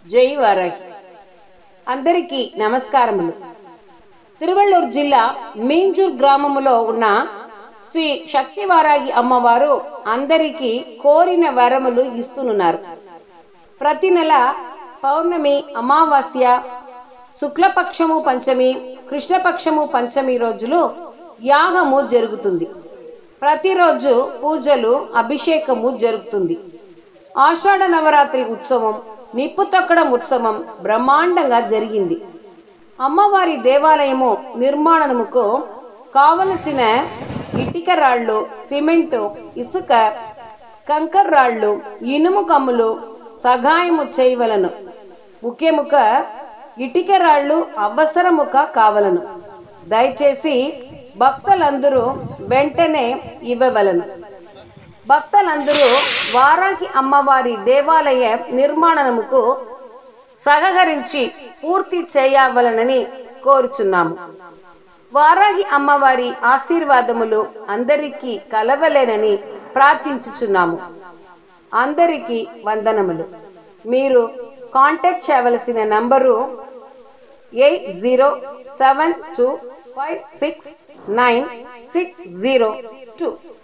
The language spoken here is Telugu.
జై వారాహి అందరికీ నమస్కారములు తిరువళ్ళూరు జిల్లా మీంజూర్ గ్రామములో ఉన్న శ్రీ శక్తి వారాహి అమ్మవారు అందరికీ కోరిన వరములు ఇస్తున్నారు ప్రతి నెల పౌర్ణమి అమావాస్య శుక్లపక్షము పంచమి కృష్ణపక్షము పంచమి రోజులు యాగము జరుగుతుంది ప్రతిరోజు పూజలు అభిషేకము జరుగుతుంది ఆషాఢ నవరాత్రి ఉత్సవం నిప్పు తొక్కడం ఉత్సవం బ్రహ్మాండంగా జరిగింది అమ్మవారి దేవాలయము నిర్మాణముకు కావలసిన ఇటుక రాళ్ళు సిమెంటు ఇసుక కంకర్ రాళ్ళు ఇనుము కమ్ములు సహాయము చేయవలను ముఖ్యముక ఇటుక రాళ్ళు అవసరముక కావలను దయచేసి భక్తులందరూ వెంటనే ఇవ్వవలను భక్తులందరూ వారాహి అమ్మవారి దేవాలయ నిర్మాణముకు సహకరించి పూర్తి చేయవలనని కోరుచున్నాము వారాహి అమ్మవారి ఆశీర్వాదములు అందరికీ కలవలేనని ప్రార్థించుచున్నాము అందరికీ వందనములు మీరు కాంటాక్ట్ చేయవలసిన number eight zero seven two five six nine six zero two